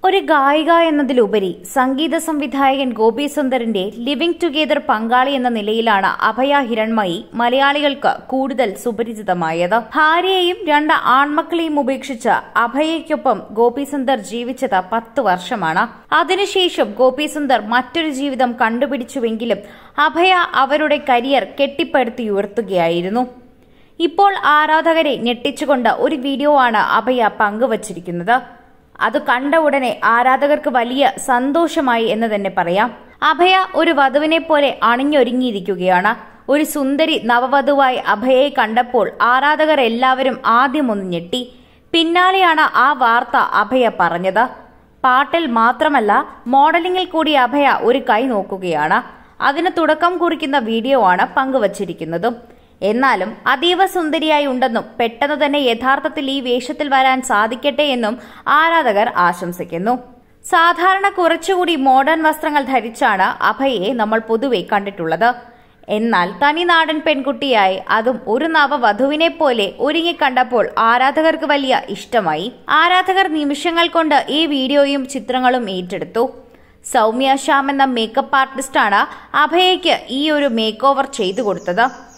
ഒരു ഗായിക എന്നതിലുപരി സംഗീത സംവിധായകൻ ഗോപി സുന്ദറിന്റെ ലിവിംഗ് ടുഗെദർ പങ്കാളി എന്ന നിലയിലാണ് അഭയ ഹിരൺമയി മലയാളികൾക്ക് കൂടുതൽ സുപരിചിതമായത് ഭാര്യയെയും രണ്ട് ആൺമക്കളെയും ഉപേക്ഷിച്ച് അഭയയ്ക്കൊപ്പം ഗോപി സുന്ദർ ജീവിച്ചത് പത്ത് വർഷമാണ് അതിനുശേഷം ഗോപി സുന്ദർ മറ്റൊരു ജീവിതം കണ്ടുപിടിച്ചുവെങ്കിലും അഭയ അവരുടെ കരിയർ കെട്ടിപ്പടുത്തിയുയർത്തുകയായിരുന്നു ഇപ്പോൾ ആരാധകരെ ഞെട്ടിച്ചുകൊണ്ട് ഒരു വീഡിയോ ആണ് അഭയ പങ്കുവച്ചിരിക്കുന്നത് അത് കണ്ട ഉടനെ ആരാധകർക്ക് വലിയ സന്തോഷമായി എന്ന് തന്നെ പറയാം അഭയ ഒരു വധുവിനെ പോലെ അണിഞ്ഞൊരുങ്ങിയിരിക്കുകയാണ് ഒരു സുന്ദരി നവവധുവായി അഭയയെ കണ്ടപ്പോൾ ആരാധകർ എല്ലാവരും ആദ്യം ഒന്ന് ഞെട്ടി പിന്നാലെയാണ് ആ വാർത്ത അഭയ പറഞ്ഞത് പാട്ടിൽ മാത്രമല്ല മോഡലിംഗിൽ കൂടി അഭയ ഒരു കൈ നോക്കുകയാണ് അതിന് തുടക്കം കുറിക്കുന്ന വീഡിയോ ആണ് പങ്കുവച്ചിരിക്കുന്നതും എന്നാലും അതീവ സുന്ദരിയായി ഉണ്ടെന്നും പെട്ടെന്ന് തന്നെ യഥാർത്ഥത്തിൽ ഈ വേഷത്തിൽ വരാൻ സാധിക്കട്ടെ എന്നും ആരാധകർ ആശംസിക്കുന്നു സാധാരണ കുറച്ചുകൂടി മോഡേൺ വസ്ത്രങ്ങൾ ധരിച്ചാണ് അഭയെ നമ്മൾ പൊതുവെ കണ്ടിട്ടുള്ളത് എന്നാൽ തനിനാടൻ പെൺകുട്ടിയായി അതും ഒരു നവവധുവിനെ പോലെ ഒരുങ്ങിക്കണ്ടപ്പോൾ ആരാധകർക്ക് വലിയ ഇഷ്ടമായി ആരാധകർ നിമിഷങ്ങൾ കൊണ്ട് ഈ വീഡിയോയും ചിത്രങ്ങളും ഏറ്റെടുത്തു സൗമ്യ ശ്യാം എന്ന മേക്കപ്പ് ആർട്ടിസ്റ്റാണ് അഭയയ്ക്ക് ഈ ഒരു മേക്ക് ഓവർ ചെയ്തു കൊടുത്തത്